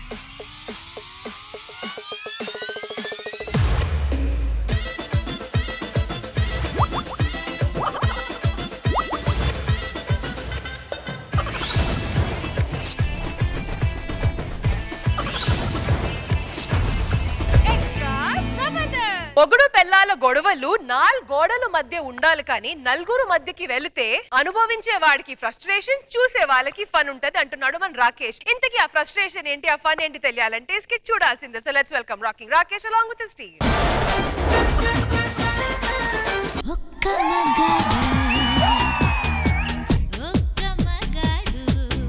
మొగుడు పెళ్ళాల గొడవలు నాలుగు గోడల మధ్య ఉండాలి కానీ నలుగురు మధ్యకి వెళితే అనుభవించే వాడికి ఫ్రస్ట్రేషన్ చూసే వాళ్ళకి ఫన్ ఉంటది అంటున్నాడు మన రాకేష్ ఇంతకీ ఆ ఫ్రస్ట్రేషన్ ఏంటి ఆ ఫన్ ఏంటి తెలియాలంటే స్కిట్ చూడాల్సిందే so let's welcome rocking Rakesh along with Steve ఒక్క మగాడు ఒక్క మగాడు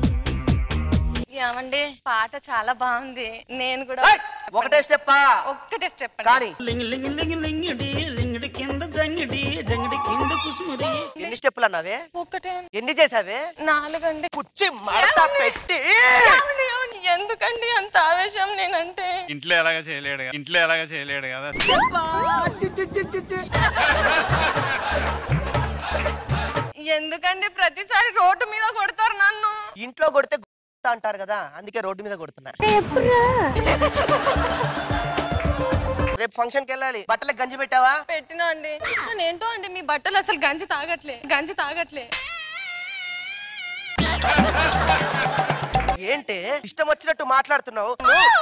ఏమండి పాట చాలా బాగుంది నేను కూడా ఏయ్! ఒకటే స్టెప్ ఒక్కటే స్టెప్ కానీ లింగ్ లింగ్ లింగ్ లింగిడి లింగిడి కింద జంగిడి జంగిడి కింద కుసుముడి ఎన్ని స్టెప్పులు అన్నావే ఒక్కటే ఎన్ని చేసావే నాలుగండి కుచ్చి మడత పెట్టి ఏమండి, ఏమండి, ఎందుకండి అంత ఆవేశం నేనంటే ఇంట్లో ఎలాగ చేయలేడు కదా ఇంట్లో ఎలాగ చేయలేడు కదా ఎందుకండి ప్రతిసారి రోడ్డు మీద కొడతారు నన్ను ఇంట్లో కొడితే గుత్త అంటారు కదా అందుకే రోడ్డు మీద కొడుతున్నా రేపు ఫంక్షన్ కి వెళ్ళాలి బట్టలకు గంజి పెట్టావా పెట్టినా అండి కానీ ఏంటో అండి మీ బట్టలు అసలు గంజి తాగట్లే గంజి తాగట్లే ఏంటి ఇష్టం వచ్చినట్టు మాట్లాడుతున్నావు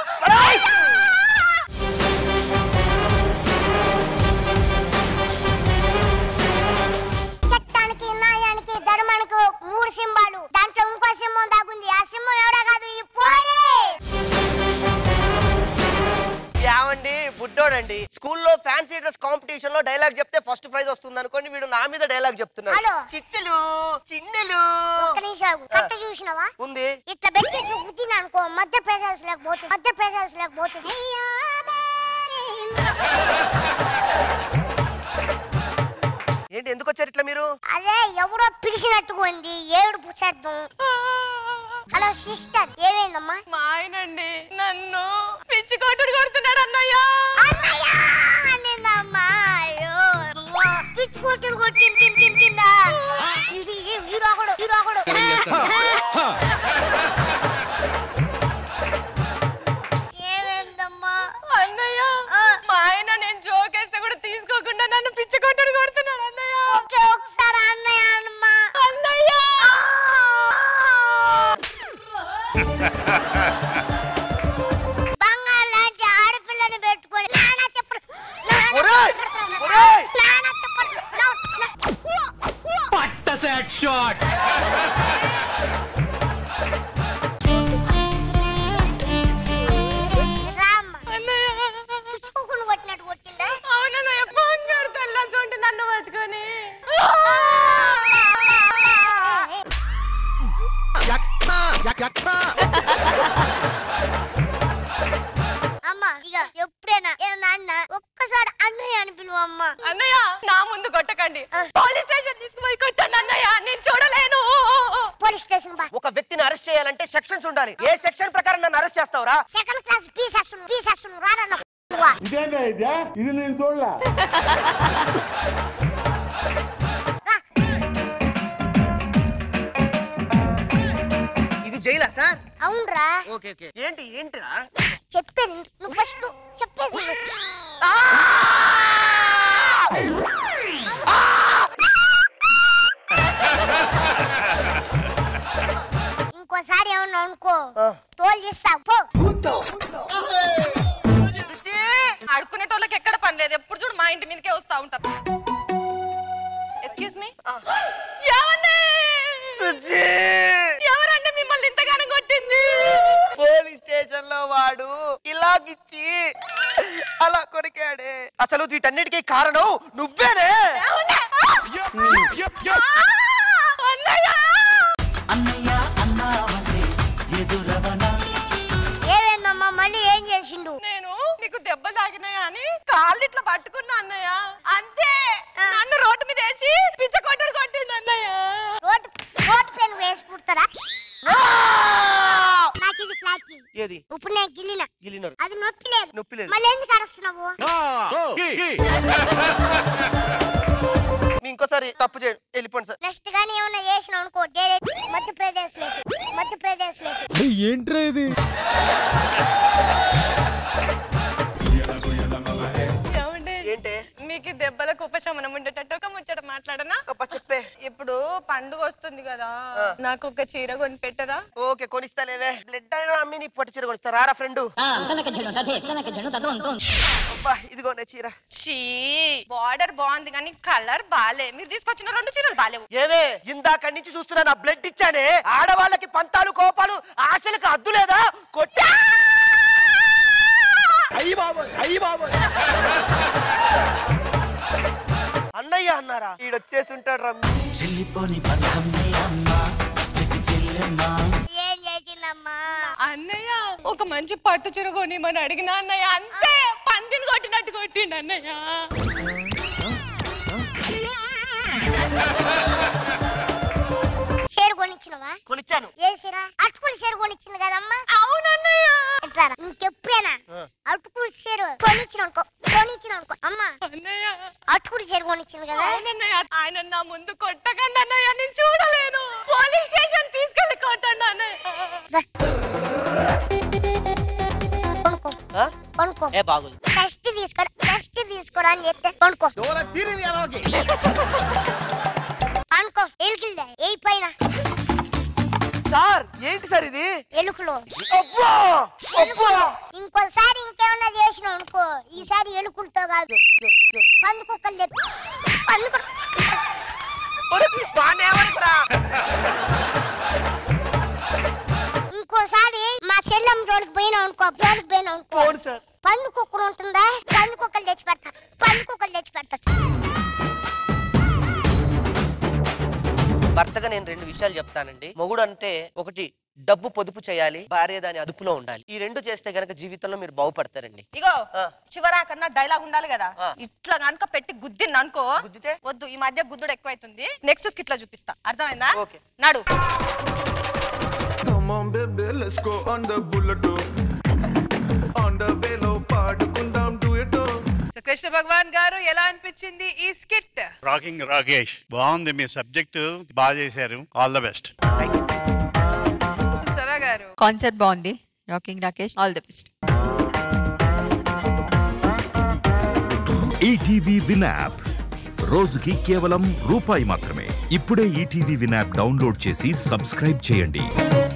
చట్టానికి న్యాయానికి ధర్మానికి మూడు సింహాలు దాంట్లో ఇంకో సింహం దాగుంది ఆ సింహం ఎవరో కాదు ఈ పోరే ఏమండి బుడ్డోడండి స్కూల్లో ఫ్యాన్సీ డ్రెస్ కాంపిటీషన్ లో డైలాగ్ చెప్తే ఫస్ట్ ప్రైజ్ వస్తుంది అనుకోండి వీడు నా మీద డైలాగ్ చెప్తున్నాడు హలో. చిచ్చులు చిన్నెలు ఒక్క నిమిషం కట్ట చూసినావా ఉంది ఇట్లా పెట్టి ఇట్లా గుద్దిన అనుకో మధ్యప్రదేశ్ లోకి పోతుంది మధ్యప్రదేశ్ లోకి పోతుంది ఏంటి ఎందుకు వచ్చారు ఇట్లా మీరు అదే ఎవరో పిలిచినట్టుగా ఉంది ఏడు పుచ్చర్థం హలో సిస్టర్ ఏమైందమ్మా మా ఆయనండి నన్ను పిచ్చి కొట్టుడు కొడుతున్నాడు అన్నయ్య అన్నయ్య అనిందమ్మా అయ్యో అమ్మా. పిచ్చి కొట్టుడు కొట్టి తిన్ తిన్ తిన్నా ఇది వీడొకడు వీడొకడు ఏమైందమ్మా అన్నయ్య ఆ. మా ఆయన నేను జోకేస్తే కూడా తీసుకోకుండా నన్ను పిచ్చి కొట్టుడు కొడుతున్నాడు అన్నయ్య ఓకే ఒకసారి అన్నయ్య అనమ్మా అన్నయ్య బంగారు లాంటి ఆడపిల్లని పెట్టుకొని నానా తిప్పడు ఒరేయ్! ఒరేయ్! నానా తిప్పడు నా- నా- పట్ట సెట్ షాట్ రామ్మా అన్నయ్య పిచ్చుకోకుండా కొట్టినట్టు కొట్టిందా అవునన్నయ్య ఫోన్ చేస్తాను ఉంటే నన్ను పట్టుకొని అమ్మా ఇక ఎప్పుడైనా ఏ నాన్న ఒక్కసారి అన్నయ్య అని పిలువు అమ్మా అన్నయ్య నా ముందు కొట్టకండి పోలీస్ స్టేషన్ తీసుకుపోయి కొట్టండి అన్నయ్య నేను చూడలేను పోలీస్ స్టేషన్ బా ఒక వ్యక్తిని అరెస్ట్ చేయాలంటే సెక్షన్స్ ఉండాలి ఏ సెక్షన్ ప్రకారం నన్ను అరెస్ట్ చేస్తావురా సెకండ్ క్లాస్ పీసెస్ పీసెస్ రారన్న ఇదేందా ఇదే ఇది నేను చూడలే ఇది జైలా సార్ అవునరా ఓకే ఓకే ఏంటి ఏంటిరా చెప్పేది నువ్వు ఫస్ట్ చెప్పేది విను. ఇంకోసారి ఏమన్నా అనుకో ఆ. తోలు చేస్తావు పో ఆడుకునేటోళ్ళకి ఎక్కడ పని లేదు ఎప్పుడు చూడు మా ఇంటి మీదకే వస్తా ఉంటారు ఎక్స్క్యూజ్ మీ ఏమండి సుజీ! ఎవరండి మిమ్మల్ని ఇంతగానో కొట్టింది పోలీస్ స్టేషన్ లో వాడు ఇలాగిచ్చి అలా కొరికాడే అసలు వీటన్నిటికీ కారణం నువ్వేనే ఏమండి? ఆ! అన్నయ్య అన్నయ్య అన్నావంటే ఎదురవనా ఏమైందమ్మా మళ్ళీ ఏం చేసిండు నేను నీకు దెబ్బ తాగినాయా అని కాళ్ళు ఇట్లా పట్టుకున్నా అన్నయ్య అంతే నన్ను రోడ్డు మీద వేసి పిచ్చ కొట్టడు కొట్టిండు అన్నయ్య రోడ్డు రోడ్డు పెన్ వేసి కుడతారా నాకు ఇది ఫ్లాట్ ఏది ఇప్పుడు నేను గిల్లిన గిలినరు అది నొప్పి లేదు నొప్పి లేదు మళ్ళీ ఎందుకు అరుస్తున్నావు మీ ఇంకోసారి తప్పు చేయండి వెళ్ళిపోండి సార్ నెక్స్ట్ గానీ ఏమన్నా చేసినావు అనుకో డైరెక్ట్ మధ్యప్రదేశ్ లోకి మధ్యప్రదేశ్ లోకి ఏంట్రా ఇది ఏమండి ఏంటి మీకు ఈ దెబ్బలకు ఉపశమనం ఉండేటట్టు ఒక ముచ్చట మాట్లాడనా అబ్బా చెప్పే ఇప్పుడు పండుగ వస్తుంది కదా నాకు ఒక చీర కొని పెట్టదా ఓకే కొనిస్తాలేవే బ్లడ్ అయినా అమ్మి నీ పట్టు చీర కొనిస్తా రారా ఫ్రెండ్ అబ్బా ఇదిగో నే చీర చీ బార్డర్ బాగుంది కానీ కలర్ బాలే మీరు తీసుకొచ్చిన రెండు చీరలు బాలేవు ఏవే ఇందాక నుంచి చూస్తున్నా నా బ్లడ్ ఇచ్చానే ఆడవాళ్ళకి పంతాలు కోపాలు ఆశలకు అద్దు లేదా కొట్టా అన్నయ్య అన్నారా ఈడొచ్చేసి ఉంటాడు రమ్మి చెల్లిపోని బంధం అమ్మా చెట్టి చెల్లెమ్మా ఏం చేసిందమ్మా అన్నయ్య ఒక మంచి పట్టు చీర కొని మన అడిగిన అన్నయ్య అంతే పందిని కొట్టినట్టు కొట్టిండు అన్నయ్య షేర్ కొనిచ్చినవా కొనిచ్చాను ఏ సిరా అటుకులు షేర్ కొనిచ్చింది కదమ్మా అవునన్నయ్య ఎట్లారా ఇంకెప్పుడైనా అటుకులు షేర్ కొనిచ్చిన అనుకో కొనిచ్చిన అనుకో అమ్మా అన్నయ్య అటుకులు షేర్ కొనిచ్చింది కదా అవునన్నయ్య ఆయన నా ముందు కొట్టకండి అన్నయ్య నేను చూడలేను పోలీస్ స్టేషన్ తీసుకెళ్ళి కొట్టండి అన్నయ్య కొనుక్కో ఆ? కొనుక్కో ఏ బాగుంది ఫస్ట్ తీసుకోరా ఫస్ట్ తీసుకోరా అని చెప్తే కొనుక్కో అనుకో ఎలుకలే ఏ పైన సార్ ఏంటి సార్ ఇది ఎలుకలు అబ్బా అబ్బా ఇంకోసారి ఇంకేమన్నా చేసినావు అనుకో ఈసారి ఎలుకలతో కాదు పంది కుక్కలు చెప్పి పంది కుక్క- ఒరే, బాగానే ఏమనుకురా? ఇంకోసారి మా చెల్లెమ్మ జోలికి పోయినావు అనుకో జోలికి పోయినావు అనుకో అవును సార్ పంది కుక్కలు ఉంటుందా పంది కుక్కలు తెచ్చి పెడతా పంది కుక్కలు తెచ్చి పెడతా భర్తగా నేను రెండు విషయాలు చెప్తానండి మొగుడు అంటే ఒకటి డబ్బు పొదుపు చేయాలి భార్య దాని అదుపులో ఉండాలి ఈ రెండు చేస్తే గనక జీవితంలో మీరు బాగుపడతారండి ఇగో ఆ. చివరా కన్నా డైలాగ్ ఉండాలి కదా ఆ. ఇట్లా కనుక పెట్టి గుద్దింది అనుకో గుద్దితే వద్దు ఈ మధ్య గుద్దుడు ఎక్కువైతుంది నెక్స్ట్ స్కిట్ లో చూపిస్తా అర్థమైందా ఓకే. నాడు Come on, baby, let's go on the bullet. On the vélo, పాడుకుందాం duet. సో కృష్ణ భగవాన్ గారు ఎలా అనిపించింది ఈ స్కిట్ రాకింగ్ రాకేష్ బాగుంది మీ సబ్జెక్ట్ బాగా చేశారు ఆల్ ద బెస్ట్ సరా గారు కాన్సెప్ట్ బాగుంది rocking Rakesh all the best ETV Win app రోజుకి కేవలం రూపాయి మాత్రమే ఇప్పుడే ఈటీవీ విన్ యాప్ డౌన్లోడ్ చేసి సబ్స్క్రైబ్ చేయండి